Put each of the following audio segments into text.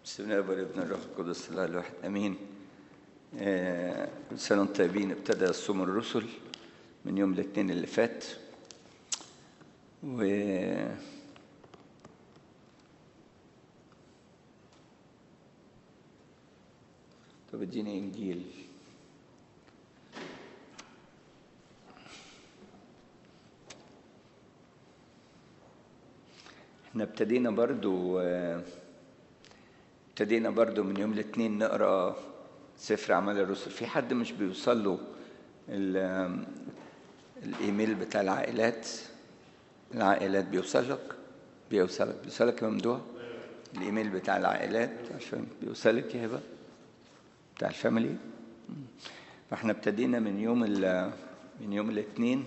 بسم الله والابن الروح القدس الله الواحد امين آه، كل سنه وانتم طيبين ابتدى صوم الرسل من يوم الاثنين اللي فات و طب اديني انجيل احنا ابتدينا برضو آه، ابتدينا برضو من يوم الاثنين نقرا سفر اعمال الرسل في حد مش بيوصل له ال- الايميل بتاع العائلات العائلات بيوصل لك بيوصلك بيوصلك يا ممدوح الايميل بتاع العائلات عشان بيوصلك يا هبه بتاع الفاميلي مم. فاحنا ابتدينا من يوم ال- من يوم الاثنين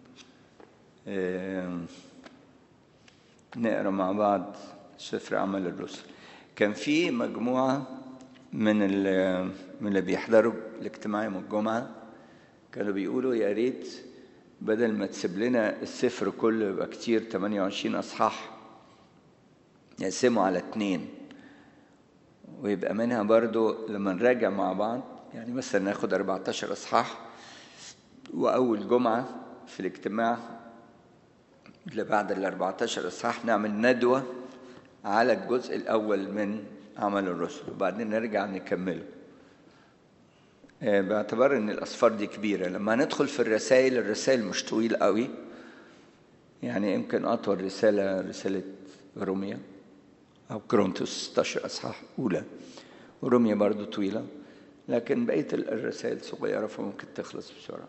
آم، نقرا مع بعض سفر اعمال الرسل كان في مجموعه من ال- من اللي بيحضروا الاجتماع يوم الجمعه كانوا بيقولوا يا ريت بدل ما تسيب لنا السفر كله يبقى كتير 28 اصحاح نقسمه على اتنين ويبقى منها برضو لما نراجع مع بعض يعني مثلا ناخد 14 اصحاح واول جمعه في الاجتماع اللي بعد ال 14 اصحاح نعمل ندوه على الجزء الاول من عمل الرسل وبعدين نرجع نكمله آه، باعتبار ان الاصفار دي كبيره لما ندخل في الرسائل الرسائل مش طويل قوي يعني يمكن اطول رساله رساله روميا او كرونتوس 16 اصحاح اولى وروميا برضو طويله لكن بقيه الرسائل صغيره فممكن تخلص بسرعه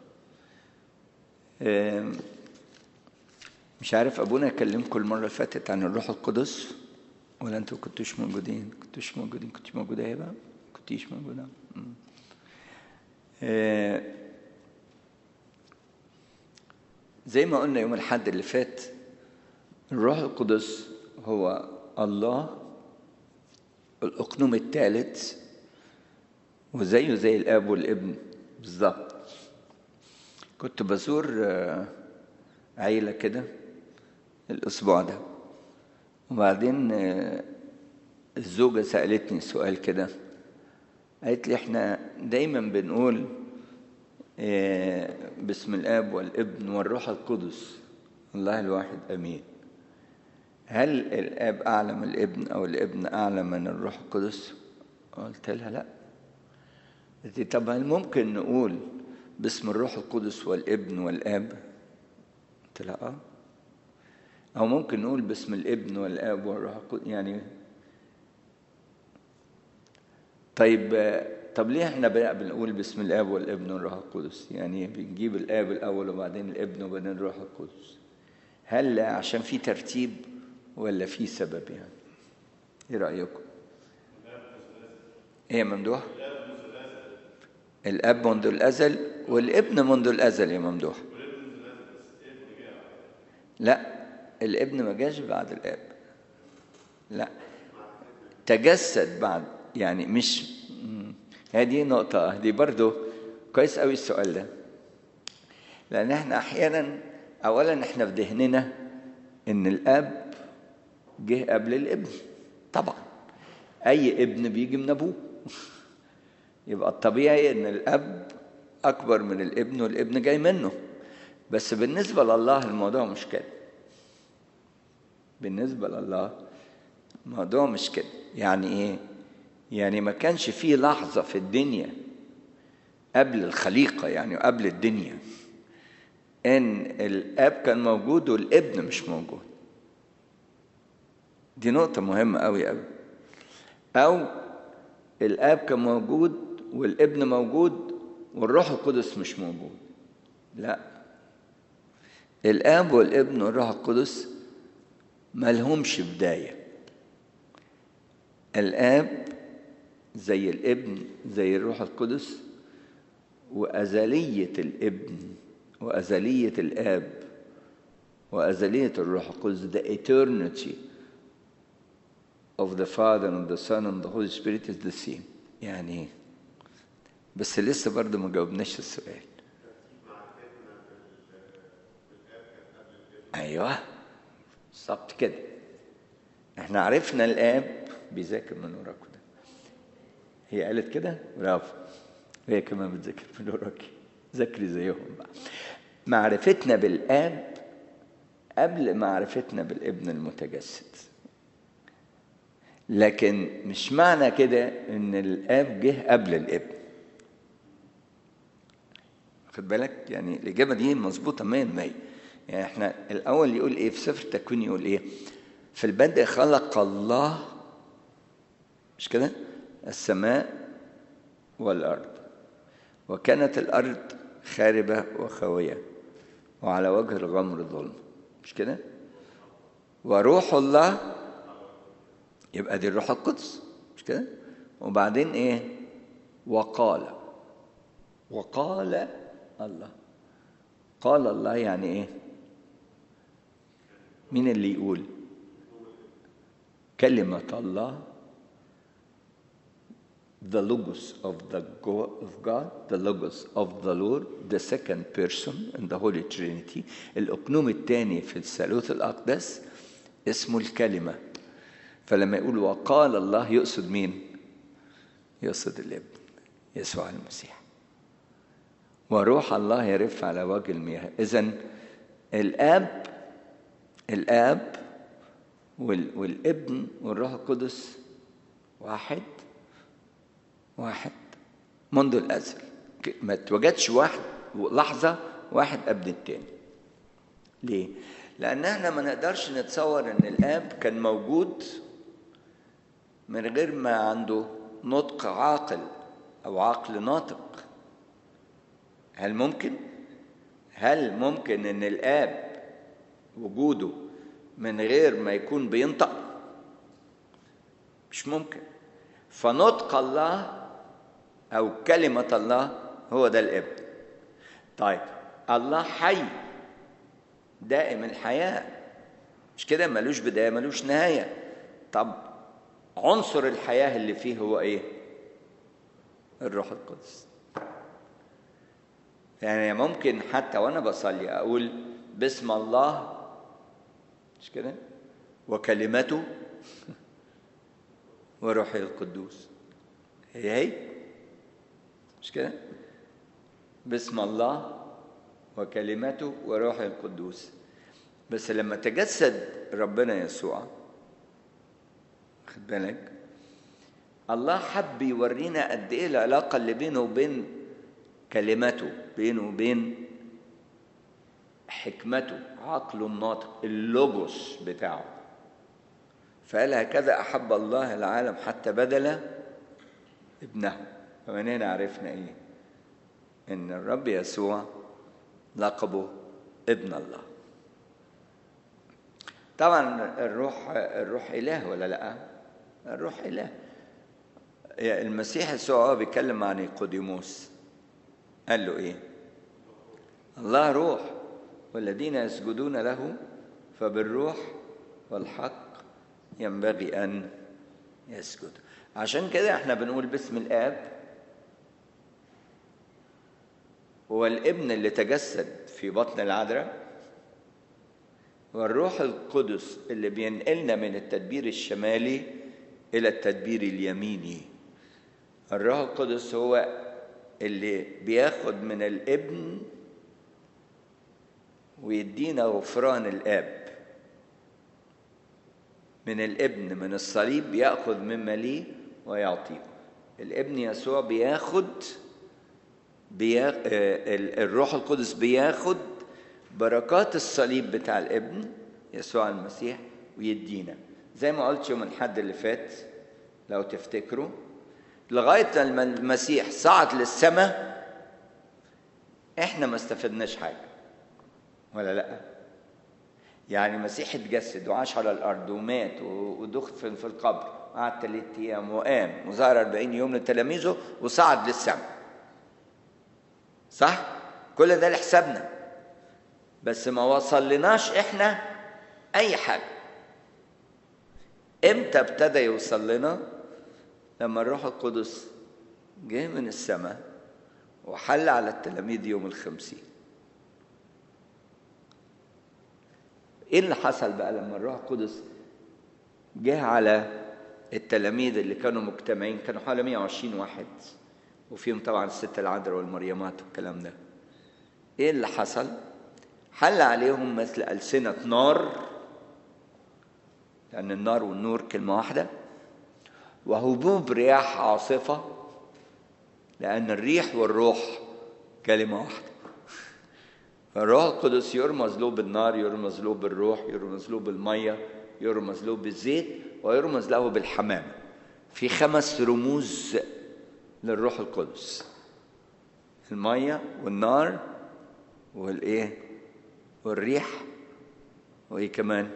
آم، مش عارف ابونا كلمكم المره اللي فاتت عن الروح القدس ولا انتوا كنتوش موجودين كنتوش موجودين كنت موجوده يا هبه كنتيش موجوده مم. آه، زي ما قلنا يوم الحد اللي فات الروح القدس هو الله الأقنوم الثالث وزيه زي الآب والابن بالظبط كنت بزور آه، عيلة كده الأسبوع ده وبعدين آه، الزوجة سألتني سؤال كده قالت لي احنا دايما بنقول آه، باسم الاب والابن والروح القدس الله الواحد امين هل الاب اعلى من الابن او الابن اعلى من الروح القدس قلت لها لا قالت لي طب هل ممكن نقول باسم الروح القدس والابن والاب قلت لها اه او ممكن نقول باسم الابن والاب والروح القدس يعني طيب آه، طب ليه احنا بقى بنقول باسم الاب والابن والروح القدس يعني بنجيب الاب الاول وبعدين الابن وبعدين الروح القدس هل عشان في ترتيب ولا في سبب يعني ايه رايكم ايه يا ممدوح الاب منذ الازل والابن منذ الازل يا ممدوح لا الابن ما جاش بعد الاب لا تجسد بعد يعني مش مم. هذه نقطة دي برضو كويس قوي السؤال ده لأن احنا أحيانا أولا احنا في ذهننا إن الأب جه قبل الابن طبعا أي ابن بيجي من أبوه يبقى الطبيعي إن الأب أكبر من الابن والابن جاي منه بس بالنسبة لله الموضوع مش كده بالنسبة لله الموضوع مش كده يعني ايه يعني ما كانش في لحظة في الدنيا قبل الخليقة يعني قبل الدنيا ان الاب كان موجود والابن مش موجود دي نقطة مهمة قوي قوي او الاب كان موجود والابن موجود والروح القدس مش موجود لا الاب والابن والروح القدس ملهمش بدايه الآب زي الابن زي الروح القدس وأزلية الابن وأزلية الآب وأزلية الروح القدس the eternity of the Father and the Son and the Holy Spirit is the same يعني بس لسه برضه ما جاوبناش السؤال ايوه بالظبط كده احنا عرفنا الاب بيذاكر من وراكم ده هي قالت كده برافو هي كمان بتذاكر من وراكي ذاكري زيهم بقى معرفتنا بالاب قبل معرفتنا بالابن المتجسد لكن مش معنى كده ان الاب جه قبل الابن خد بالك يعني الاجابه دي مظبوطه 100% يعني احنا الاول يقول ايه في سفر التكوين يقول ايه في البدء خلق الله مش كده السماء والارض وكانت الارض خاربه وخاويه وعلى وجه الغمر ظلم مش كده وروح الله يبقى دي الروح القدس مش كده وبعدين ايه وقال وقال الله قال الله يعني ايه مين اللي يقول كلمة الله the logos of the God, of God, the logos of the Lord, the second person in the Holy Trinity, الأقنوم الثاني في الثالوث الأقدس اسمه الكلمة فلما يقول وقال الله يقصد مين؟ يقصد الابن يسوع المسيح وروح الله يرف على وجه المياه إذا الآب الآب والابن والروح القدس واحد واحد منذ الأزل ما توجدش واحد لحظة واحد قبل التاني ليه؟ لأن احنا ما نقدرش نتصور إن الآب كان موجود من غير ما عنده نطق عاقل أو عقل ناطق هل ممكن؟ هل ممكن إن الآب وجوده من غير ما يكون بينطق؟ مش ممكن فنطق الله أو كلمة الله هو ده الابن طيب الله حي دائم الحياة مش كده ملوش بداية ملوش نهاية طب عنصر الحياة اللي فيه هو ايه الروح القدس يعني ممكن حتى وانا بصلي اقول بسم الله مش كده وكلمته وروحه القدوس هي هي مش كده باسم الله وكلمته وروحه القدوس بس لما تجسد ربنا يسوع خد بالك الله حب يورينا قد ايه العلاقه اللي بينه وبين كلمته بينه وبين حكمته عقله الناطق اللوجوس بتاعه فقال هكذا أحب الله العالم حتى بدل ابنه فمن هنا عرفنا إيه إن الرب يسوع لقبه ابن الله طبعا الروح الروح إله ولا لأ الروح إله المسيح يسوع هو بيتكلم عن نيقوديموس قال له إيه الله روح والذين يسجدون له فبالروح والحق ينبغي أن يسجد عشان كده احنا بنقول باسم الآب هو الابن اللي تجسد في بطن العذراء والروح القدس اللي بينقلنا من التدبير الشمالي إلى التدبير اليميني الروح القدس هو اللي بياخد من الابن ويدينا غفران الاب من الابن من الصليب ياخذ مما ليه ويعطيه الابن يسوع بياخد بيا... الروح القدس بياخد بركات الصليب بتاع الابن يسوع المسيح ويدينا زي ما قلت يوم الحد اللي فات لو تفتكروا لغايه لما المسيح صعد للسماء احنا ما استفدناش حاجه ولا لا يعني المسيح اتجسد وعاش على الارض ومات ودخل في القبر قعد ثلاث ايام وقام وظهر 40 يوم لتلاميذه وصعد للسماء صح كل ده لحسابنا بس ما وصلناش احنا اي حاجه امتى ابتدى يوصل لنا لما الروح القدس جه من السماء وحل على التلاميذ يوم الخمسين ايه اللي حصل بقى لما الروح القدس جه على التلاميذ اللي كانوا مجتمعين كانوا حوالي 120 واحد وفيهم طبعا الست العذراء والمريمات والكلام ده ايه اللي حصل حل عليهم مثل ألسنة نار لأن النار والنور كلمة واحدة وهبوب رياح عاصفة لأن الريح والروح كلمة واحدة الروح القدس يرمز له بالنار يرمز له بالروح يرمز له بالمية يرمز له بالزيت ويرمز له بالحمام في خمس رموز للروح القدس المية والنار والايه والريح وايه كمان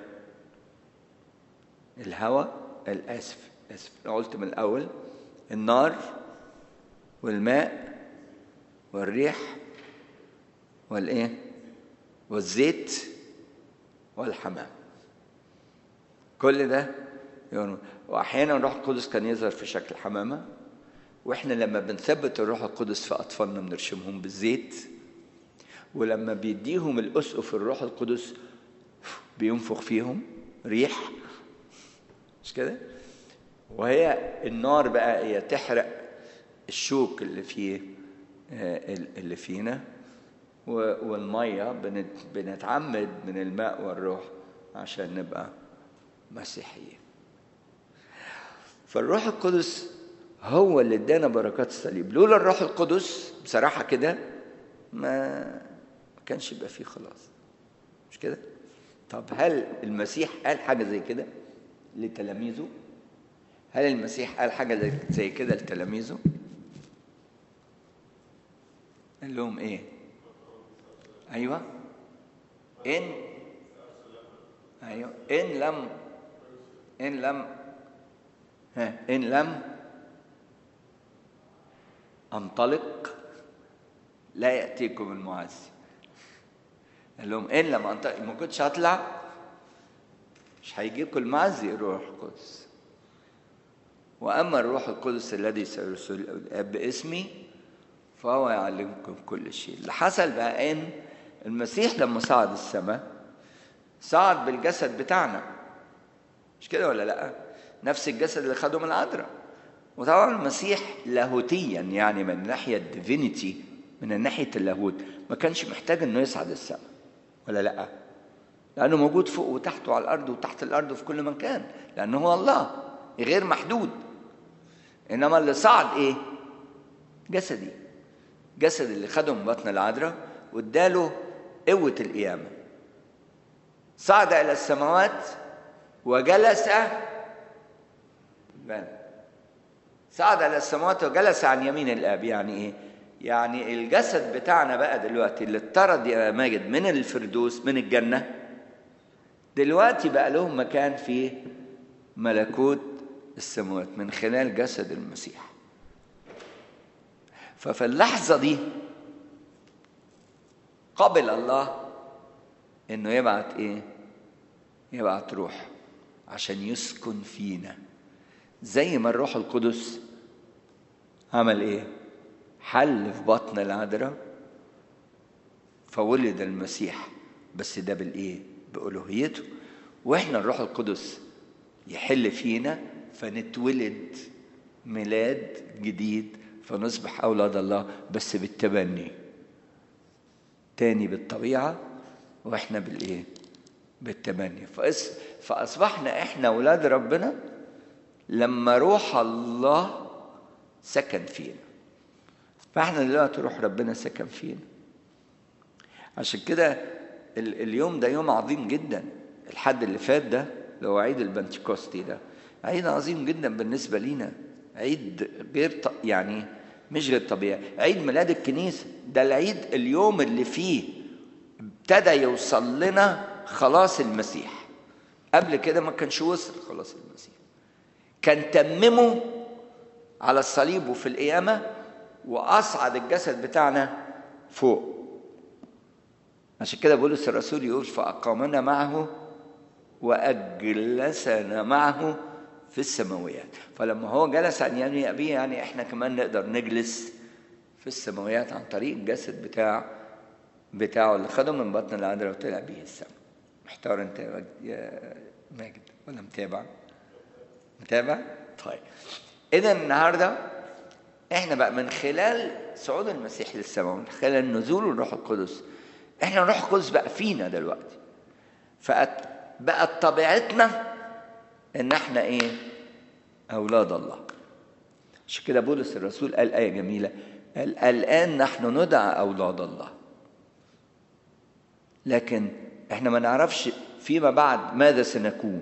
الهواء الاسف اسف انا قلت من الاول النار والماء والريح والايه والزيت والحمام كل ده يوم. واحيانا الروح القدس كان يظهر في شكل حمامه واحنا لما بنثبت الروح القدس في اطفالنا بنرشمهم بالزيت ولما بيديهم الاسقف الروح القدس بينفخ فيهم ريح مش كده وهي النار بقى هي تحرق الشوك اللي فيه اللي فينا والميه بنتعمد من الماء والروح عشان نبقى مسيحيين فالروح القدس هو اللي ادانا بركات الصليب لولا الروح القدس بصراحه كده ما ما كانش يبقى فيه خلاص مش كده طب هل المسيح قال حاجه زي كده لتلاميذه هل المسيح قال حاجه زي كده لتلاميذه قال لهم ايه ايوه ان ايوه ان لم ان لم ها ان لم انطلق لا ياتيكم المعزي قال لهم ان لم انطلق ما كنتش هطلع مش هيجيكم المعزي الروح القدس واما الروح القدس الذي سيرسل الاب باسمي فهو يعلمكم كل شيء اللي حصل بقى ان المسيح لما صعد السماء صعد بالجسد بتاعنا مش كده ولا لا نفس الجسد اللي خده من العذراء وطبعا المسيح لاهوتيا يعني من ناحيه الديفينيتي من ناحيه اللاهوت ما كانش محتاج انه يصعد السماء ولا لا لانه موجود فوق وتحت وعلى الارض وتحت الارض وفي كل مكان لانه هو الله غير محدود انما اللي صعد ايه جسدي جسد اللي خده من بطن العذراء واداله قوه القيامه صعد الى السماوات وجلس بل صعد الى السماوات وجلس عن يمين الاب يعني ايه يعني الجسد بتاعنا بقى دلوقتي اللي اتطرد يا ماجد من الفردوس من الجنه دلوقتي بقى لهم مكان في ملكوت السماوات من خلال جسد المسيح ففي اللحظه دي قبل الله انه يبعت ايه يبعت روح عشان يسكن فينا زي ما الروح القدس عمل ايه حل في بطن العذراء فولد المسيح بس ده بالايه بالوهيته واحنا الروح القدس يحل فينا فنتولد ميلاد جديد فنصبح اولاد الله بس بالتبني تاني بالطبيعه واحنا بالايه بالتبني فاصبحنا احنا اولاد ربنا لما روح الله سكن فينا فاحنا دلوقتي روح ربنا سكن فينا عشان كده اليوم ده يوم عظيم جدا الحد اللي فات ده اللي هو عيد البنتكوستي ده عيد عظيم جدا بالنسبة لينا عيد غير ط... يعني مش غير طبيعي عيد ميلاد الكنيسة ده العيد اليوم اللي فيه ابتدى يوصل لنا خلاص المسيح قبل كده ما كانش وصل خلاص المسيح كان تممه على الصليب وفي القيامة وأصعد الجسد بتاعنا فوق عشان كده بولس الرسول يقول فأقامنا معه وأجلسنا معه في السماويات فلما هو جلس عن يمين أبيه يعني إحنا كمان نقدر نجلس في السماويات عن طريق الجسد بتاع بتاعه اللي خده من بطن العذراء وطلع بيه السماء محتار انت يا ماجد ولا متابع متابع طيب اذا النهارده احنا بقى من خلال صعود المسيح للسماء من خلال نزول الروح القدس احنا الروح القدس بقى فينا دلوقتي فبقت طبيعتنا ان احنا ايه اولاد الله عشان كده بولس الرسول قال ايه جميله قال الان نحن ندعى اولاد الله لكن احنا ما نعرفش فيما بعد ماذا سنكون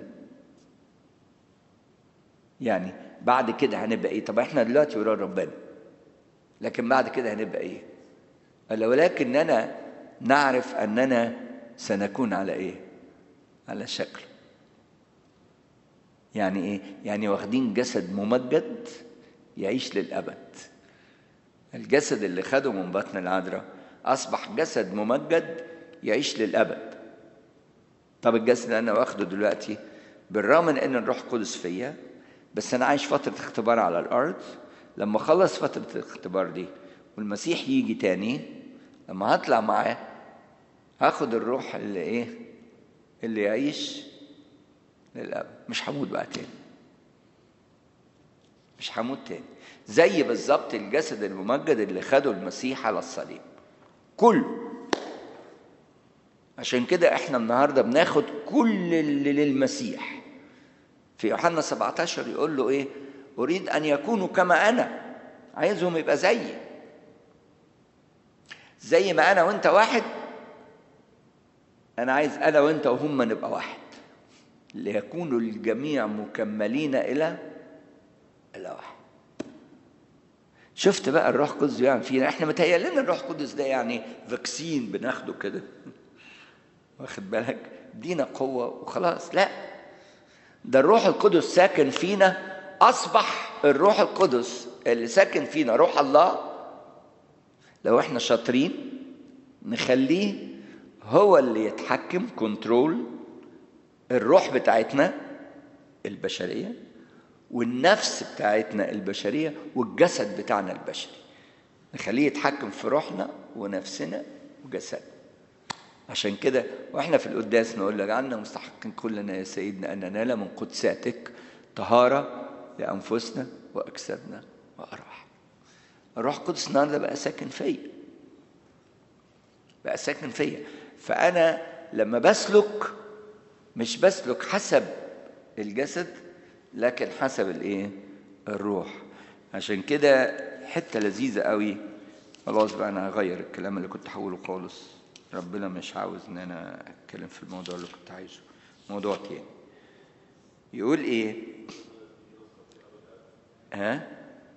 يعني بعد كده هنبقى ايه طب احنا دلوقتي ولاد ربنا لكن بعد كده هنبقى ايه قال ولكننا نعرف اننا سنكون على ايه على شكل يعني ايه يعني واخدين جسد ممجد يعيش للابد الجسد اللي خده من بطن العذراء اصبح جسد ممجد يعيش للابد طب الجسد اللي انا واخده دلوقتي بالرغم من ان الروح القدس فيا بس انا عايش فتره اختبار على الارض لما اخلص فتره الاختبار دي والمسيح يجي تاني لما هطلع معاه هاخد الروح اللي ايه اللي يعيش للابد مش هموت بقى تاني مش هموت تاني زي بالظبط الجسد الممجد اللي خده المسيح على الصليب كله عشان كده احنا النهارده بناخد كل اللي للمسيح في يوحنا 17 يقول له ايه اريد ان يكونوا كما انا عايزهم يبقى زيي زي ما انا وانت واحد انا عايز انا وانت وهم نبقى واحد ليكونوا الجميع مكملين الى الى واحد شفت بقى الروح القدس يعني فينا احنا متهيأ لنا الروح القدس ده يعني فاكسين بناخده كده واخد بالك دينا قوة وخلاص لا ده الروح القدس ساكن فينا أصبح الروح القدس اللي ساكن فينا روح الله لو احنا شاطرين نخليه هو اللي يتحكم كنترول الروح بتاعتنا البشرية والنفس بتاعتنا البشرية والجسد بتاعنا البشري نخليه يتحكم في روحنا ونفسنا وجسدنا عشان كده واحنا في القداس نقول لك عنا مستحقين كلنا يا سيدنا ان ننال من قدساتك طهاره لانفسنا واجسادنا وارواحنا. الروح القدس النهارده بقى ساكن فيا. بقى ساكن فيا فانا لما بسلك مش بسلك حسب الجسد لكن حسب الايه؟ الروح. عشان كده حته لذيذه قوي خلاص بقى انا هغير الكلام اللي كنت هقوله خالص ربنا مش عاوز ان انا اتكلم في الموضوع اللي كنت عايزه موضوع تاني يقول ايه ها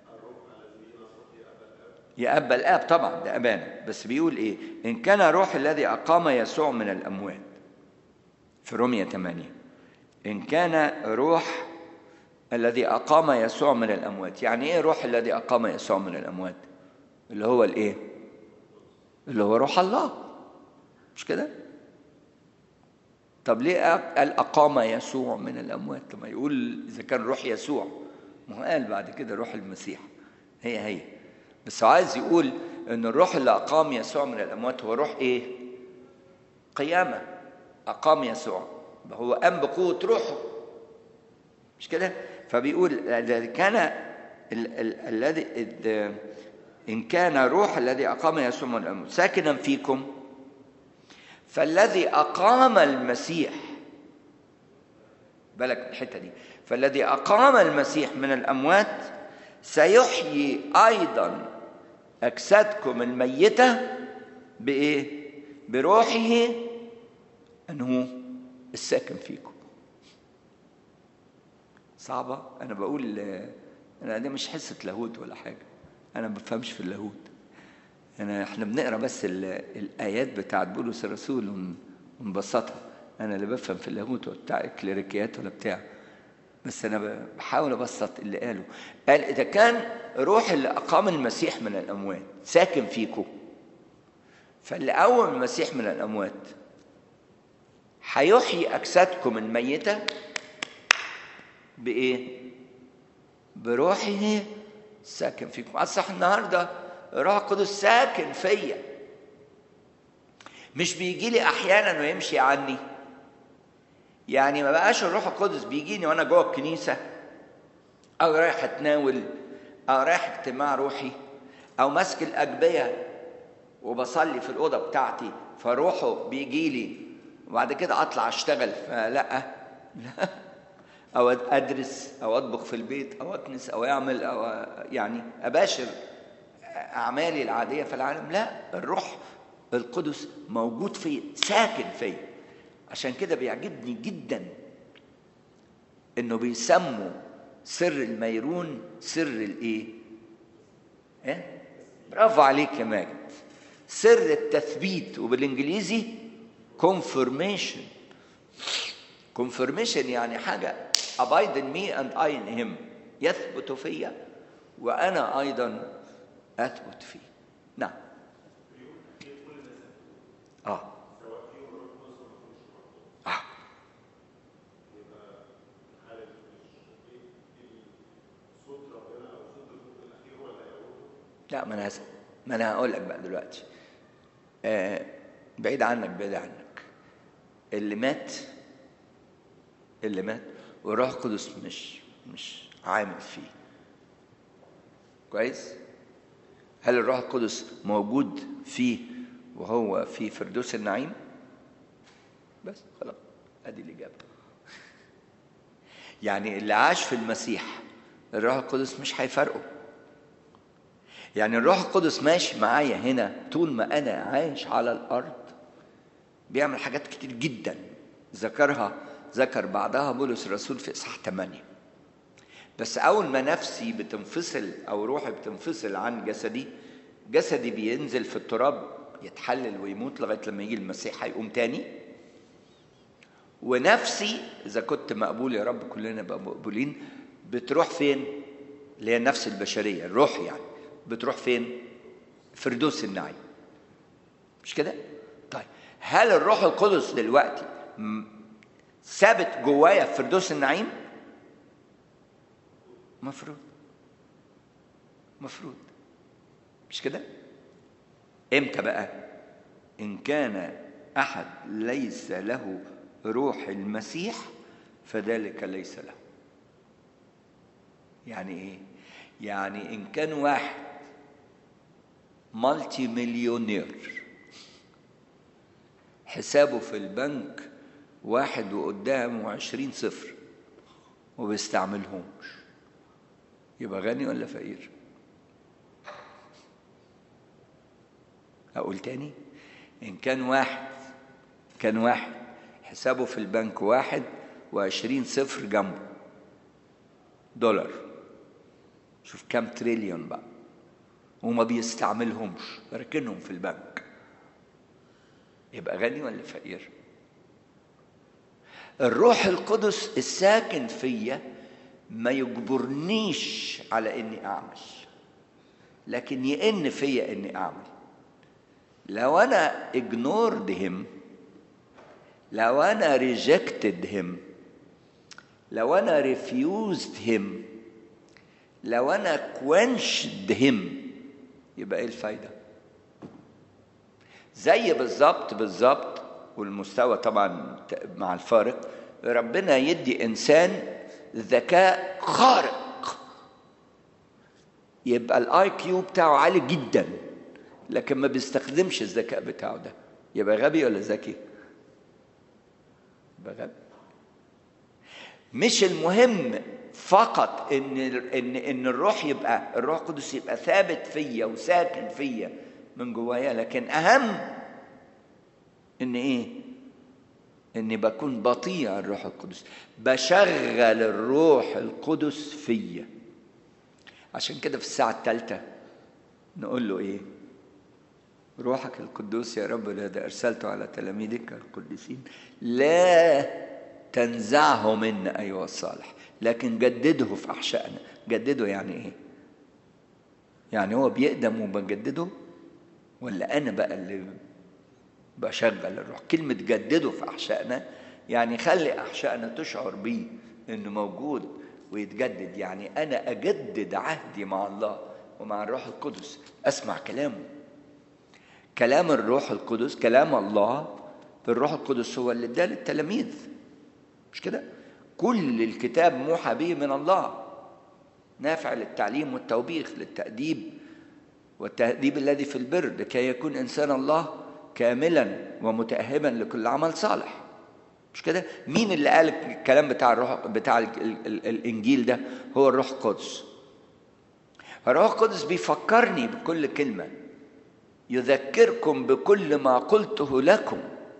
يأبى الآب طبعا ده أبانا بس بيقول إيه إن كان روح الذي أقام يسوع من الأموات في رومية 8 إن كان روح الذي أقام يسوع من الأموات يعني إيه روح الذي أقام يسوع من الأموات اللي هو الإيه اللي هو روح الله مش كده طب ليه قال أقام يسوع من الأموات لما يقول إذا كان روح يسوع ما هو قال بعد كده روح المسيح هي هي بس هو عايز يقول ان الروح اللي اقام يسوع من الاموات هو روح ايه قيامه اقام يسوع هو قام بقوه روحه مش كده فبيقول كان الذي ان كان روح الذي اقام يسوع من الاموات ساكنا فيكم فالذي اقام المسيح بالك من الحته دي فالذي اقام المسيح من الاموات سيحيي ايضا اجسادكم الميته بايه بروحه انه الساكن فيكم صعبه انا بقول انا دي مش حصه لاهوت ولا حاجه انا ما بفهمش في اللاهوت انا احنا بنقرا بس الايات بتاعت بولس الرسول ونبسطها انا اللي بفهم في اللاهوت بتاع الكليريكيات ولا بتاع بس انا بحاول ابسط اللي قاله قال اذا كان روح اللي اقام المسيح من الاموات ساكن فيكم فاللي قوم المسيح من الاموات هيحيي اجسادكم الميته بايه بروحه ساكن فيكم اصح النهارده الروح القدس ساكن فيا مش بيجي لي احيانا ويمشي عني يعني ما بقاش الروح القدس بيجيني وانا جوه الكنيسه او رايح اتناول او رايح اجتماع روحي او ماسك الاجبيه وبصلي في الاوضه بتاعتي فروحه بيجي لي وبعد كده اطلع اشتغل فلا لا او ادرس او اطبخ في البيت او اكنس او اعمل او يعني اباشر اعمالي العاديه في العالم لا الروح القدس موجود في ساكن في عشان كده بيعجبني جدا انه بيسموا سر الميرون سر الايه ايه برافو عليك يا ماجد سر التثبيت وبالانجليزي confirmation confirmation يعني حاجه abide in me and I in him يثبت فيا وانا ايضا اثبت فيه نعم اه اه لا ما انا هس... ما انا هقول لك بقى دلوقتي آه بعيد عنك بعيد عنك اللي مات اللي مات والروح القدس مش مش عامل فيه كويس هل الروح القدس موجود فيه وهو في فردوس النعيم بس خلاص ادي الاجابه يعني اللي عاش في المسيح الروح القدس مش هيفرقه يعني الروح القدس ماشي معايا هنا طول ما انا عايش على الارض بيعمل حاجات كتير جدا ذكرها ذكر بعضها بولس الرسول في اصحاح 8 بس اول ما نفسي بتنفصل او روحي بتنفصل عن جسدي جسدي بينزل في التراب يتحلل ويموت لغايه لما يجي المسيح هيقوم تاني ونفسي اذا كنت مقبول يا رب كلنا مقبولين بتروح فين اللي هي النفس البشريه الروح يعني بتروح فين فردوس النعيم مش كده طيب هل الروح القدس دلوقتي ثابت جوايا في فردوس النعيم مفروض مفروض مش كده امتى بقى ان كان احد ليس له روح المسيح فذلك ليس له يعني ايه يعني ان كان واحد مالتي مليونير حسابه في البنك واحد وقدامه عشرين صفر وبيستعملهمش يبقى غني ولا فقير أقول تاني إن كان واحد كان واحد حسابه في البنك واحد وعشرين صفر جنبه دولار شوف كام تريليون بقى وما بيستعملهمش راكنهم في البنك يبقى غني ولا فقير الروح القدس الساكن فيا ما يجبرنيش على اني اعمل لكن يئن فيا اني اعمل لو انا ignored him لو انا rejected him لو انا refused him لو انا quenched him يبقى ايه الفايده زي بالظبط بالظبط والمستوى طبعا مع الفارق ربنا يدي انسان ذكاء خارق يبقى الاي كيو بتاعه عالي جدا لكن ما بيستخدمش الذكاء بتاعه ده يبقى غبي ولا ذكي يبقى غبي مش المهم فقط ان ان ان الروح يبقى الروح القدس يبقى ثابت فيا وساكن فيا من جوايا لكن اهم ان ايه اني بكون بطيع الروح القدس بشغل الروح القدس فيا عشان كده في الساعه الثالثه نقول له ايه روحك القدوس يا رب الذي ارسلته على تلاميذك القديسين لا تنزعه منا ايها الصالح لكن جدده في احشائنا جدده يعني ايه يعني هو بيقدم وبجدده ولا انا بقى اللي بشغل الروح كلمة جدده في أحشائنا يعني خلي أحشائنا تشعر بيه إنه موجود ويتجدد يعني أنا أجدد عهدي مع الله ومع الروح القدس أسمع كلامه كلام الروح القدس كلام الله الروح القدس هو اللي اداه للتلاميذ مش كده؟ كل الكتاب موحى به من الله نافع للتعليم والتوبيخ للتأديب والتأديب الذي في البر لكي يكون إنسان الله كاملا ومتأهبا لكل عمل صالح مش كده مين اللي قال الكلام بتاع الروح بتاع ال ال ال الانجيل ده هو الروح القدس الروح القدس بيفكرني بكل كلمه يذكركم بكل ما قلته لكم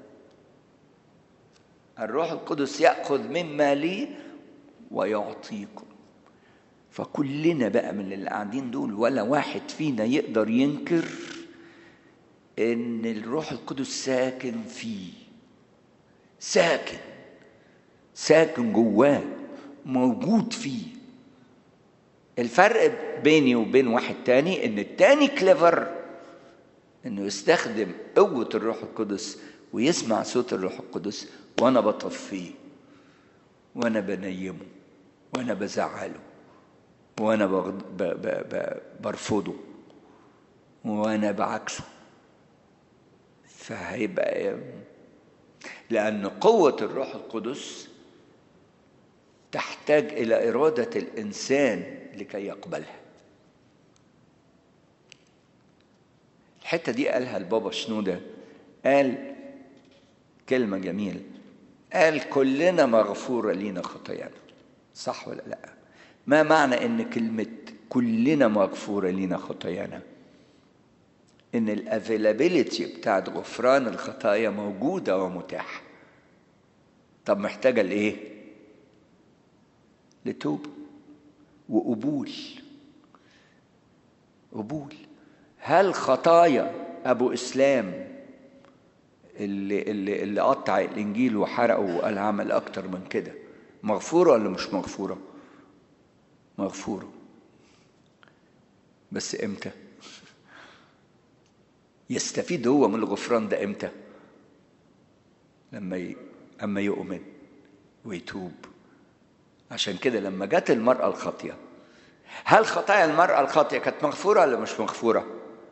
الروح القدس ياخذ مما لي ويعطيكم فكلنا بقى من اللي قاعدين دول ولا واحد فينا يقدر ينكر ان الروح القدس ساكن فيه ساكن ساكن جواه موجود فيه الفرق بيني وبين واحد تاني ان التاني كليفر انه يستخدم قوة الروح القدس ويسمع صوت الروح القدس وانا بطفيه وانا بنيمه وانا بزعله وانا بغض ب ب ب برفضه وانا بعكسه فهيبقى لأن قوة الروح القدس تحتاج إلى إرادة الإنسان لكي يقبلها. الحتة دي قالها البابا شنودة قال كلمة جميلة قال كلنا مغفورة لينا خطايانا صح ولا لا؟ ما معنى إن كلمة كلنا مغفورة لينا خطايانا؟ ان الافيلابيلتي بتاعت غفران الخطايا موجوده ومتاحه طب محتاجه لايه لتوبه وقبول قبول هل خطايا ابو اسلام اللي اللي اللي قطع الانجيل وحرقه وقال عمل اكتر من كده مغفوره ولا مش مغفوره مغفوره بس امتى يستفيد هو من الغفران ده امتى لما ي... اما يؤمن ويتوب عشان كده لما جت المرأة الخاطية هل خطايا المرأة الخاطية كانت مغفورة ولا مش مغفورة؟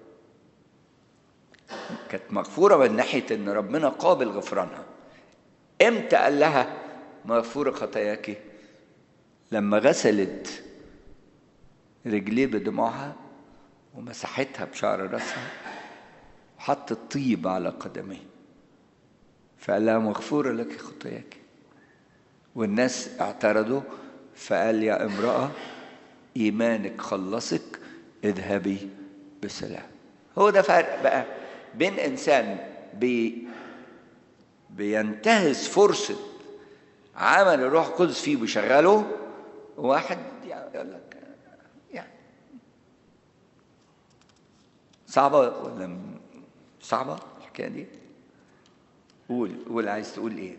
كانت مغفورة من ناحية إن ربنا قابل غفرانها. إمتى قال لها مغفورة خطاياك؟ لما غسلت رجليه بدموعها ومسحتها بشعر راسها وحط الطيب على قدميه فقال لها مغفورة لك خطاياك والناس اعترضوا فقال يا امرأة إيمانك خلصك اذهبي بسلام هو ده فرق بقى بين إنسان بي بينتهز فرصة عمل الروح القدس فيه بيشغله وواحد يقول لك يعني صعبة ولا صعبة الحكاية دي؟ قول قول عايز تقول ايه؟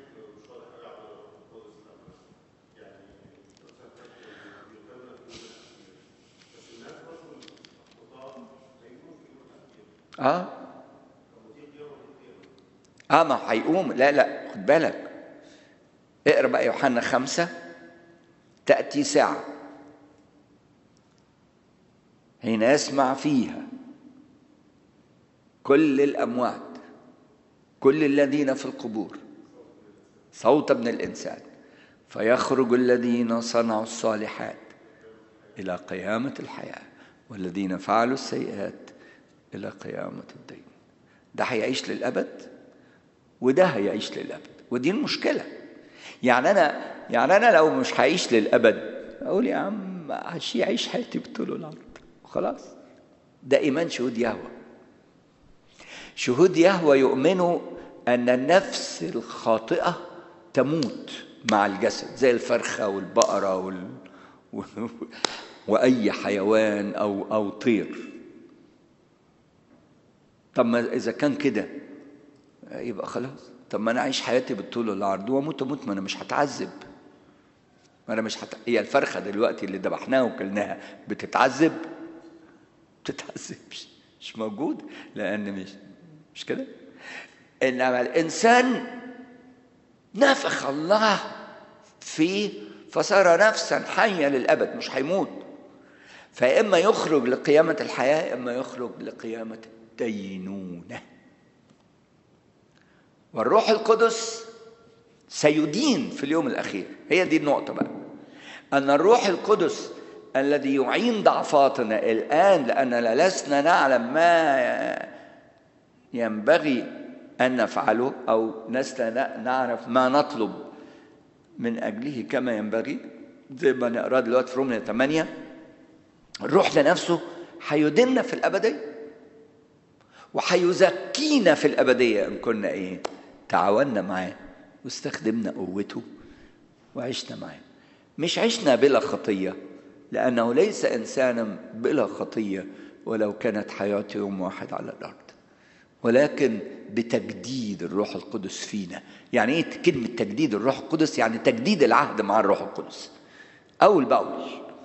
اه اه ما هيقوم لا لا خد بالك اقرا بقى يوحنا خمسة تأتي ساعة حين يسمع فيها كل الأموات كل الذين في القبور صوت ابن الإنسان فيخرج الذين صنعوا الصالحات إلى قيامة الحياة والذين فعلوا السيئات إلى قيامة الدين ده هيعيش للأبد وده هيعيش للأبد ودي المشكلة يعني أنا يعني أنا لو مش هعيش للأبد أقول يا عم هعيش حياتي بطول العرض وخلاص ده إيمان شهود يهوه شهود يهوه يؤمنوا أن النفس الخاطئة تموت مع الجسد زي الفرخة والبقرة وال... وأي حيوان أو أو طير طب ما إذا كان كده يبقى خلاص طب ما أنا أعيش حياتي بالطول والعرض وأموت أموت ما أنا مش هتعذب ما أنا مش هت... هي الفرخة دلوقتي اللي ذبحناها وكلناها بتتعذب؟ بتتعذبش مش موجود لأن مش مش كده؟ إنما الإنسان نفخ الله فيه فصار نفسا حيا للأبد مش هيموت فإما يخرج لقيامة الحياة إما يخرج لقيامة الدينونة والروح القدس سيدين في اليوم الأخير هي دي النقطة بقى أن الروح القدس الذي يعين ضعفاتنا الآن لأننا لسنا نعلم ما ينبغي أن نفعله أو لسنا نعرف ما نطلب من أجله كما ينبغي زي ما نقرأ دلوقتي في رومية 8 الروح لنفسه هيدمنا في الأبدية وهيزكينا في الأبدية إن كنا إيه تعاوننا معاه واستخدمنا قوته وعشنا معاه مش عشنا بلا خطية لأنه ليس إنسانا بلا خطية ولو كانت حياته يوم واحد على الأرض ولكن بتجديد الروح القدس فينا يعني ايه كلمة تجديد الروح القدس يعني تجديد العهد مع الروح القدس أول بأول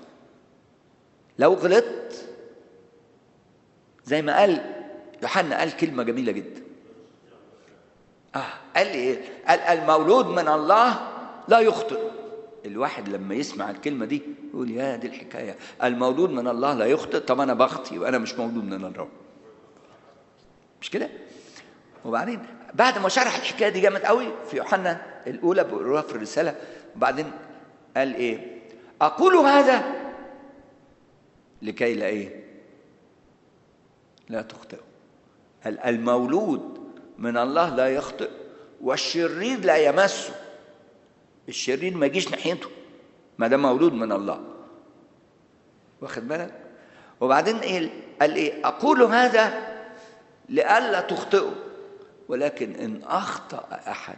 لو غلطت زي ما قال يوحنا قال كلمة جميلة جدا آه قال ايه قال المولود من الله لا يخطئ الواحد لما يسمع الكلمة دي يقول يا دي الحكاية المولود من الله لا يخطئ طب أنا بخطي وأنا مش مولود من الله مش كده وبعدين بعد ما شرح الحكايه دي جامد قوي في يوحنا الاولى بيقولوها في الرساله وبعدين قال ايه اقول هذا لكي لا ايه لا تخطئوا قال المولود من الله لا يخطئ والشرير لا يمسه الشرير ما يجيش ناحيته ما ده مولود من الله واخد بالك وبعدين ايه قال ايه اقول هذا لئلا تخطئوا ولكن ان اخطا احد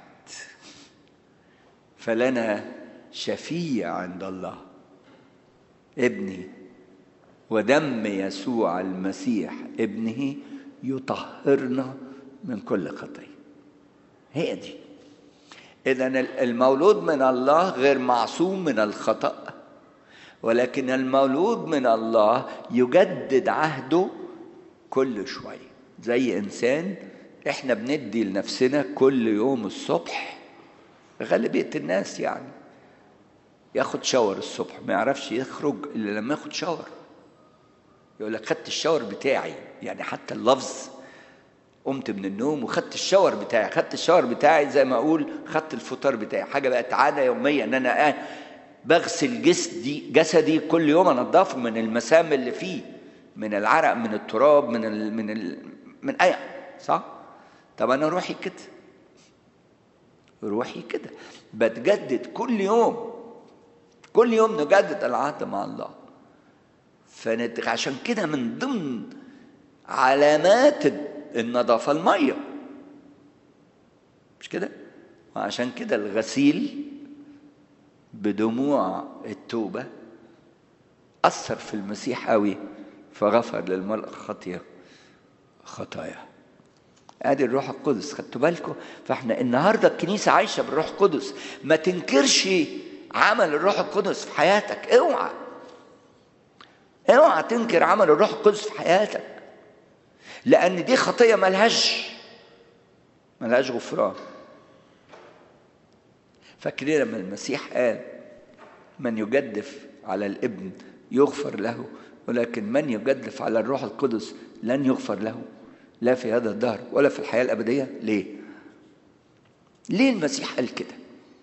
فلنا شفيع عند الله ابني ودم يسوع المسيح ابنه يطهرنا من كل خطيه هي دي اذا المولود من الله غير معصوم من الخطا ولكن المولود من الله يجدد عهده كل شويه زي انسان احنا بندي لنفسنا كل يوم الصبح غالبيه الناس يعني ياخد شاور الصبح ما يعرفش يخرج الا لما ياخد شاور يقول لك خدت الشاور بتاعي يعني حتى اللفظ قمت من النوم وخدت الشاور بتاعي خدت الشاور بتاعي زي ما اقول خدت الفطار بتاعي حاجه بقت عاده يوميه ان انا آه بغسل جسدي جسدي كل يوم انضفه من المسام اللي فيه من العرق من التراب من ال من ال من اي صح طب انا روحي كده روحي كده بتجدد كل يوم كل يوم نجدد العهد مع الله فنت... عشان كده من ضمن علامات النظافه الميه مش كده وعشان كده الغسيل بدموع التوبه اثر في المسيح قوي فغفر للمرء خطيه خطايا ادي الروح القدس خدتوا بالكم فاحنا النهارده الكنيسه عايشه بالروح القدس ما تنكرش عمل الروح القدس في حياتك اوعى اوعى تنكر عمل الروح القدس في حياتك لان دي خطيه ملهاش ملهاش غفران فاكرين لما المسيح قال من يجدف على الابن يغفر له ولكن من يجدف على الروح القدس لن يغفر له لا في هذا الدهر ولا في الحياة الأبدية ليه؟ ليه المسيح قال كده؟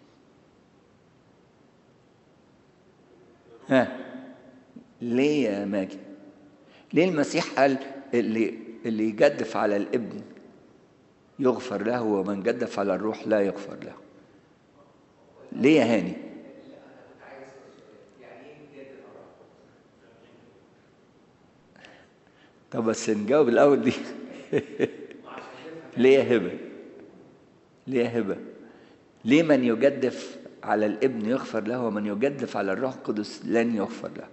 ها ليه يا ماجي؟ ليه المسيح قال اللي اللي يجدف على الابن يغفر له ومن جدف على الروح لا يغفر له؟ ليه يا هاني؟ طب بس نجاوب الأول دي ليه يا هبة ليه يا هبة ليه من يجدف على الابن يغفر له ومن يجدف على الروح القدس لن يغفر له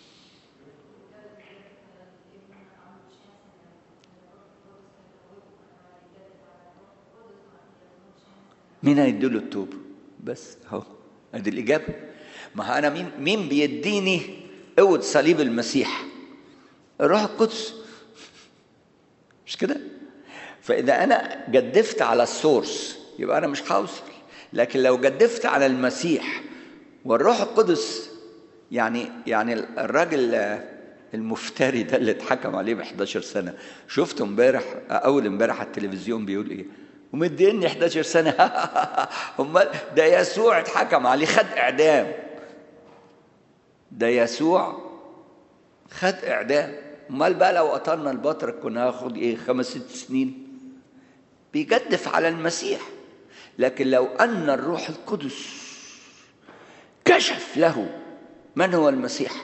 مين هيديله التوبة بس اهو ادي الإجابة ما أنا مين مين بيديني قوة صليب المسيح الروح القدس مش كده فاذا انا جدفت على السورس يبقى انا مش هوصل لكن لو جدفت على المسيح والروح القدس يعني يعني الراجل المفتري ده اللي اتحكم عليه ب 11 سنه شفته امبارح اول امبارح على التلفزيون بيقول ايه ومديني 11 سنه امال ده يسوع اتحكم عليه خد اعدام ده يسوع خد اعدام امال بقى لو قتلنا البطرك كنا هاخد ايه خمس ست سنين بيجدف على المسيح لكن لو ان الروح القدس كشف له من هو المسيح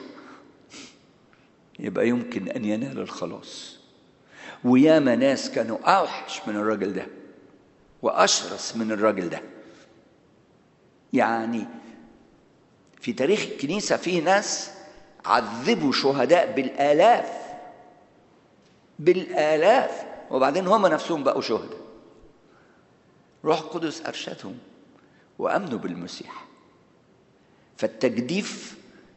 يبقى يمكن ان ينال الخلاص وياما ناس كانوا اوحش من الراجل ده واشرس من الراجل ده يعني في تاريخ الكنيسه في ناس عذبوا شهداء بالالاف بالالاف وبعدين هم نفسهم بقوا شهداء روح القدس ارشدهم وامنوا بالمسيح فالتجديف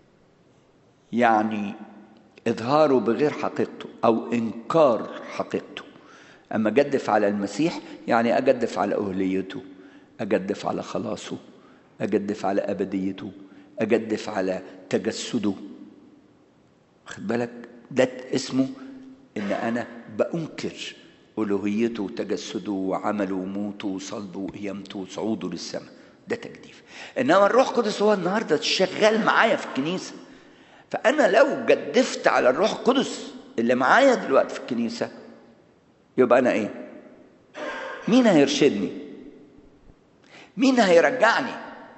يعني اظهاره بغير حقيقته او انكار حقيقته اما اجدف على المسيح يعني اجدف على اهليته اجدف على خلاصه اجدف على ابديته اجدف على تجسده واخد بالك ده اسمه ان انا بانكر الوهيته وتجسده وعمله وموته وصلبه وقيامته وصعوده للسماء ده تجديف انما الروح القدس هو النهارده شغال معايا في الكنيسه فانا لو جدفت على الروح القدس اللي معايا دلوقتي في الكنيسه يبقى انا ايه مين هيرشدني مين هيرجعني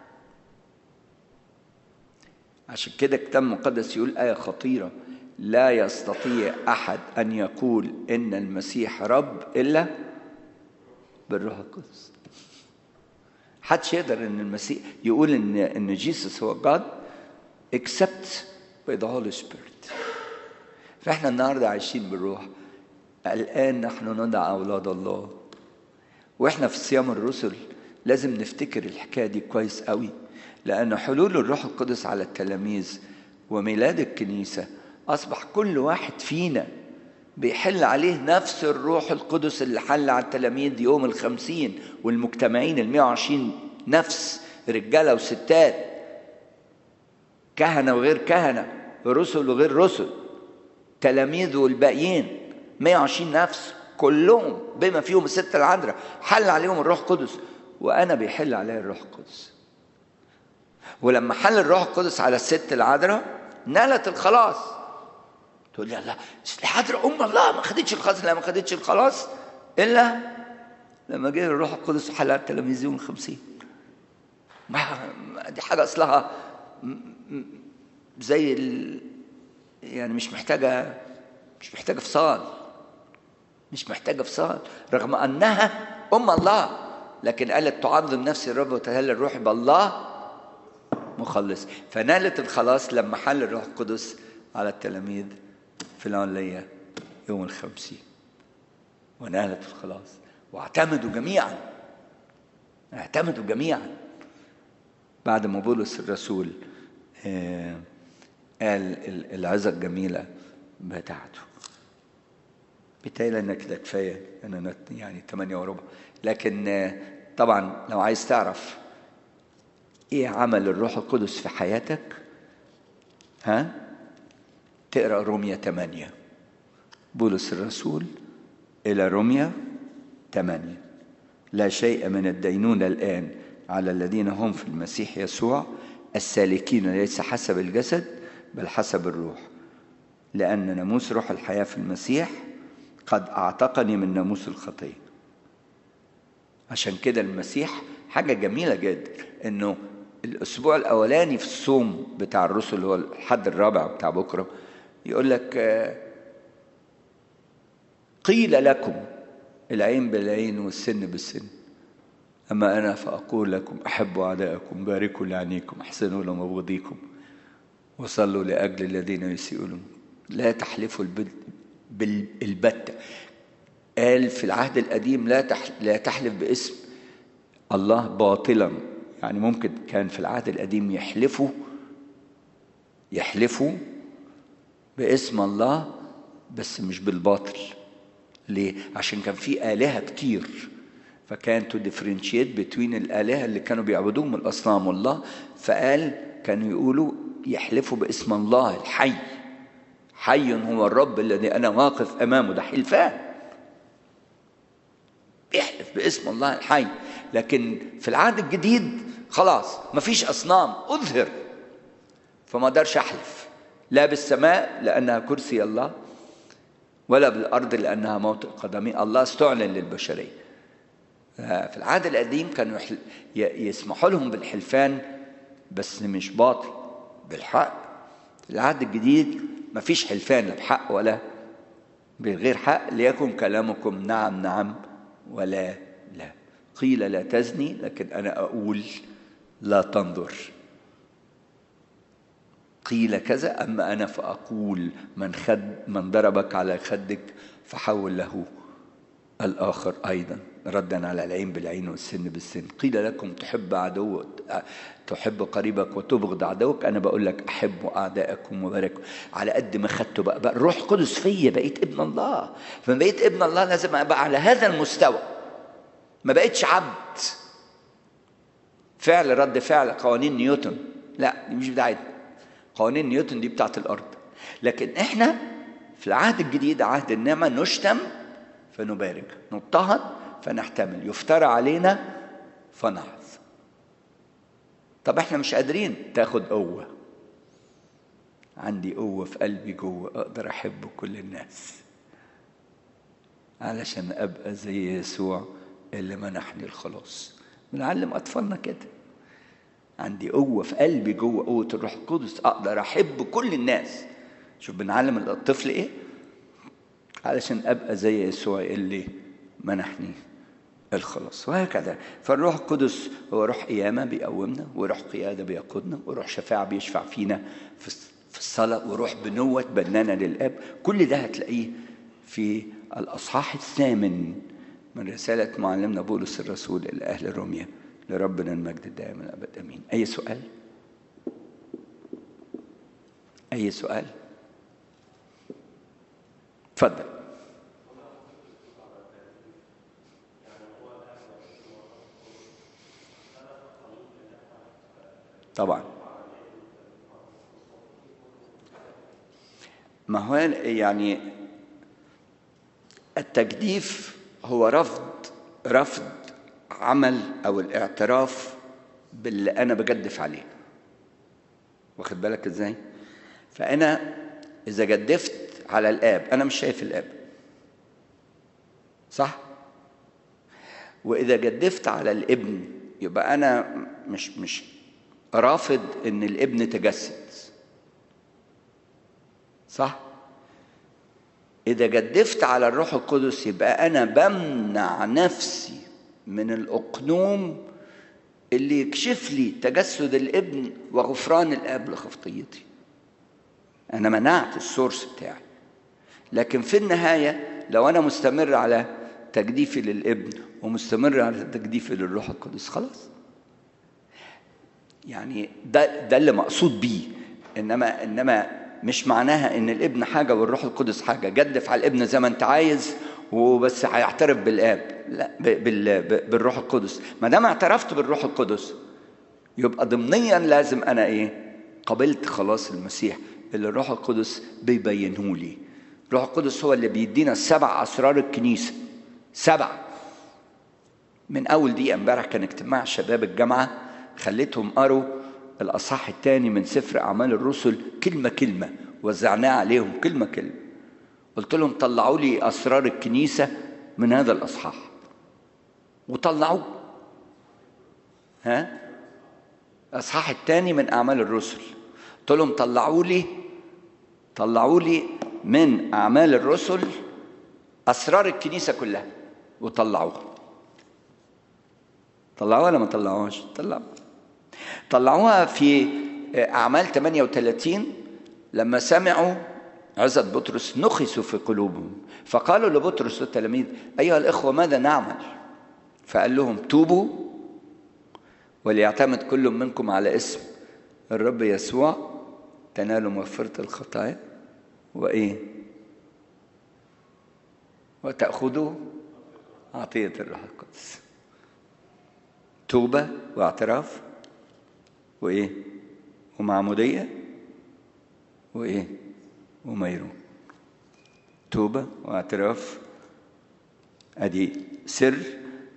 عشان كده الكتاب المقدس يقول آية خطيرة لا يستطيع أحد أن يقول إن المسيح رب إلا بالروح القدس حدش يقدر إن المسيح يقول إن إن جيسس هو جاد except by the Holy Spirit فإحنا النهاردة عايشين بالروح الآن نحن ندعى أولاد الله وإحنا في صيام الرسل لازم نفتكر الحكاية دي كويس قوي لأن حلول الروح القدس على التلاميذ وميلاد الكنيسة أصبح كل واحد فينا بيحل عليه نفس الروح القدس اللي حل على التلاميذ يوم الخمسين والمجتمعين المئة وعشرين نفس رجالة وستات كهنة وغير كهنة رسل وغير رسل تلاميذ والباقيين 120 نفس كلهم بما فيهم الستة العذراء حل عليهم الروح القدس وأنا بيحل عليا الروح القدس ولما حل الروح القدس على الست العذراء نالت الخلاص تقول لي الله العذراء ام الله ما خدتش الخلاص لا ما خدتش الخلاص الا لما جه الروح القدس وحل على التلاميذ يوم الخمسين ما دي حاجه اصلها زي ال... يعني مش محتاجه مش محتاجه فصال مش محتاجه فصال رغم انها ام الله لكن قالت تعظم نفسي الرب وتهلل الروح بالله مخلص فنالت الخلاص لما حل الروح القدس على التلاميذ في العلية يوم الخمسين ونالت الخلاص واعتمدوا جميعا اعتمدوا جميعا بعد ما بولس الرسول آه قال العظة الجميلة بتاعته بالتالي انا كده كفايه انا يعني 8 وربع لكن طبعا لو عايز تعرف ايه عمل الروح القدس في حياتك ها تقرا روميا 8 بولس الرسول الى روميا 8 لا شيء من الدينونة الآن على الذين هم في المسيح يسوع السالكين ليس حسب الجسد بل حسب الروح لأن ناموس روح الحياة في المسيح قد أعتقني من ناموس الخطية عشان كده المسيح حاجة جميلة جدا إنه الأسبوع الأولاني في الصوم بتاع الرسل اللي هو الحد الرابع بتاع بكرة يقول لك قيل لكم العين بالعين والسن بالسن أما أنا فأقول لكم أحبوا أعداءكم باركوا لعنيكم أحسنوا لمبغضيكم وصلوا لأجل الذين يسيئون لا تحلفوا بالبتة قال في العهد القديم لا لا تحلف باسم الله باطلا يعني ممكن كان في العهد القديم يحلفوا يحلفوا باسم الله بس مش بالباطل ليه؟ عشان كان في آلهة كتير فكان تو ديفرنشيت بين الآلهة اللي كانوا بيعبدوهم الأصنام والله فقال كانوا يقولوا يحلفوا باسم الله الحي حي هو الرب الذي أنا واقف أمامه ده حلفان بيحلف باسم الله الحي لكن في العهد الجديد خلاص مفيش أصنام أظهر فما اقدرش أحلف لا بالسماء لأنها كرسي الله ولا بالأرض لأنها موطئ قدمي الله استعلن للبشرية في العهد القديم كانوا يسمحوا لهم بالحلفان بس مش باطل بالحق في العهد الجديد مفيش حلفان لا بحق ولا بغير حق ليكن كلامكم نعم نعم ولا لا قيل لا تزني لكن أنا أقول لا تنظر قيل كذا أما أنا فأقول من خد من ضربك على خدك فحول له الآخر أيضا ردا على العين بالعين والسن بالسن قيل لكم تحب عدو تحب قريبك وتبغض عدوك أنا بقول لك أحبوا أعدائكم وباركوا على قد ما خدته بقى, بقى الروح القدس فيا بقيت ابن الله فما بقيت ابن الله لازم أبقى على هذا المستوى ما بقيتش عبد فعل رد فعل قوانين نيوتن لا دي مش بتاعتنا قوانين نيوتن دي بتاعت الارض لكن احنا في العهد الجديد عهد النعمه نشتم فنبارك نضطهد فنحتمل يفترى علينا فنحظ طب احنا مش قادرين تاخد قوه عندي قوه في قلبي جوه اقدر احب كل الناس علشان ابقى زي يسوع اللي منحني الخلاص بنعلم اطفالنا كده عندي قوه في قلبي جوه قوه الروح القدس اقدر احب كل الناس شوف بنعلم الطفل ايه علشان ابقى زي يسوع اللي منحني الخلاص وهكذا فالروح القدس هو روح قيامه بيقومنا وروح قياده بيقودنا وروح شفاعه بيشفع فينا في الصلاه وروح بنوه بنانا للاب كل ده هتلاقيه في الاصحاح الثامن من رساله معلمنا بولس الرسول الى اهل روميا لربنا المجد الدائم الابد امين اي سؤال اي سؤال اتفضل طبعا ما هو يعني التجديف هو رفض رفض عمل او الاعتراف باللي انا بجدف عليه واخد بالك ازاي فانا اذا جدفت على الاب انا مش شايف الاب صح واذا جدفت على الابن يبقى انا مش مش رافض ان الابن تجسد صح اذا جدفت على الروح القدس يبقى انا بمنع نفسي من الأقنوم اللي يكشف لي تجسد الابن وغفران الاب لخطيتي انا منعت السورس بتاعي لكن في النهايه لو انا مستمر على تجديفي للابن ومستمر على تجديفي للروح القدس خلاص يعني ده ده اللي مقصود بيه انما انما مش معناها ان الابن حاجه والروح القدس حاجه جدف على الابن زي ما انت عايز وبس هيعترف بالاب لا بالروح القدس ما دام اعترفت بالروح القدس يبقى ضمنيا لازم انا ايه قبلت خلاص المسيح اللي الروح القدس بيبينه لي الروح القدس هو اللي بيدينا السبع اسرار الكنيسه سبع من اول دقيقه امبارح كان اجتماع شباب الجامعه خليتهم قروا الاصحاح الثاني من سفر اعمال الرسل كلمه كلمه وزعناه عليهم كلمه كلمه قلت لهم طلعوا لي اسرار الكنيسه من هذا الاصحاح وطلعوه ها الاصحاح الثاني من اعمال الرسل قلت لهم طلعوا لي طلعوا لي من اعمال الرسل اسرار الكنيسه كلها وطلعوها طلعوها ولا ما طلعوهاش طلعوها طلعوها في اعمال 38 لما سمعوا عزت بطرس نخسوا في قلوبهم فقالوا لبطرس والتلاميذ أيها الإخوة ماذا نعمل فقال لهم توبوا وليعتمد كل منكم على اسم الرب يسوع تنالوا مغفرة الخطايا وإيه وتأخذوا عطية الروح القدس توبة واعتراف وإيه ومعمودية وإيه وميرون توبة واعتراف أدي سر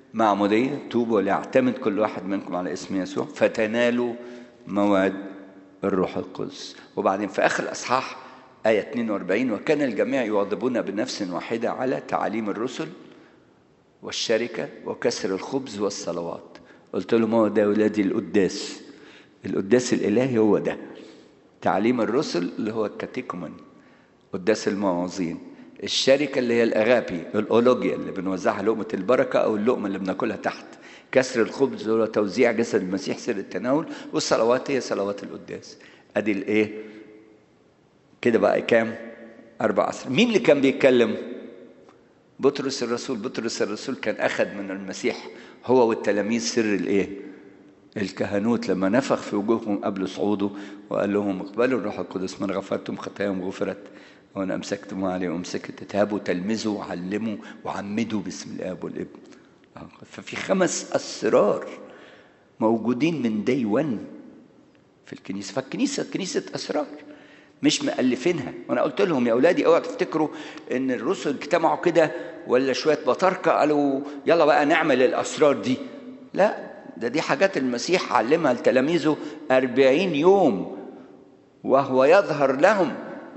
معمودية توبوا وليعتمد كل واحد منكم على اسم يسوع فتنالوا مواد الروح القدس وبعدين في آخر الأصحاح آية 42 وكان الجميع يواظبون بنفس واحدة على تعاليم الرسل والشركة وكسر الخبز والصلوات قلت لهم هو ده ولادي القداس القداس الإلهي هو ده تعليم الرسل اللي هو الكاتيكومن قداس المواعظين الشركة اللي هي الأغابي الأولوجيا اللي بنوزعها لقمة البركة أو اللقمة اللي بناكلها تحت كسر الخبز هو توزيع جسد المسيح سر التناول والصلوات هي صلوات القداس أدي الإيه كده بقى كام أربع عصر مين اللي كان بيتكلم بطرس الرسول بطرس الرسول كان أخذ من المسيح هو والتلاميذ سر الإيه الكهنوت لما نفخ في وجوههم قبل صعوده وقال لهم اقبلوا الروح القدس من غفرتم خطاياهم غفرت وانا امسكتم عليه وامسكت تتابوا تلمذوا وعلموا وعمدوا باسم الاب والابن ففي خمس اسرار موجودين من دي ون في الكنيسه فالكنيسه كنيسه اسرار مش مألفينها وانا قلت لهم يا اولادي اوعوا تفتكروا ان الرسل اجتمعوا كده ولا شويه بطاركه قالوا يلا بقى نعمل الاسرار دي لا ده دي حاجات المسيح علمها لتلاميذه أربعين يوم وهو يظهر لهم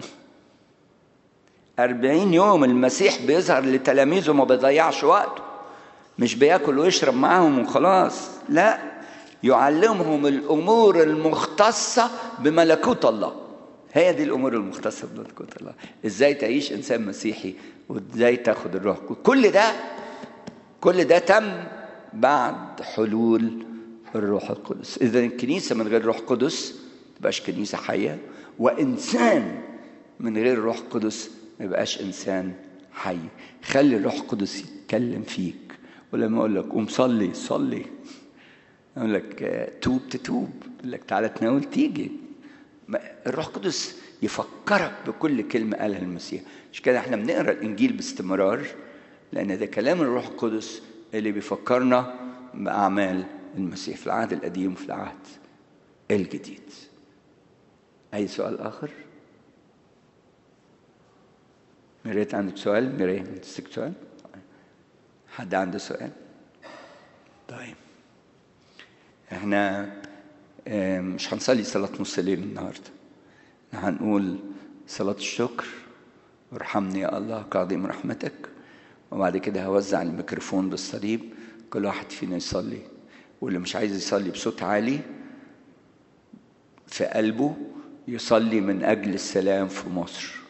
أربعين يوم المسيح بيظهر لتلاميذه ما بيضيعش وقته مش بياكل ويشرب معاهم وخلاص لا يعلمهم الأمور المختصة بملكوت الله هي دي الأمور المختصة بملكوت الله إزاي تعيش إنسان مسيحي وإزاي تاخد الروح كل ده كل ده تم بعد حلول الروح القدس إذا الكنيسة من غير روح قدس تبقاش كنيسة حية وإنسان من غير روح قدس ما يبقاش إنسان حي خلي الروح القدس يتكلم فيك ولما أقول لك قوم صلي صلي أقول لك توب تتوب أقول لك تعالى تناول تيجي الروح القدس يفكرك بكل كلمة قالها المسيح مش كده احنا بنقرا الإنجيل باستمرار لأن ده كلام الروح القدس اللي بيفكرنا بأعمال المسيح في العهد القديم وفي العهد الجديد أي سؤال آخر؟ ميريت عندك سؤال؟ ميريت عندك سؤال؟ حد عنده سؤال؟ طيب احنا مش هنصلي صلاة نص الليل النهاردة هنقول صلاة الشكر وارحمني يا الله كعظيم رحمتك وبعد كده هوزع الميكروفون بالصليب كل واحد فينا يصلي واللي مش عايز يصلي بصوت عالي في قلبه يصلي من أجل السلام في مصر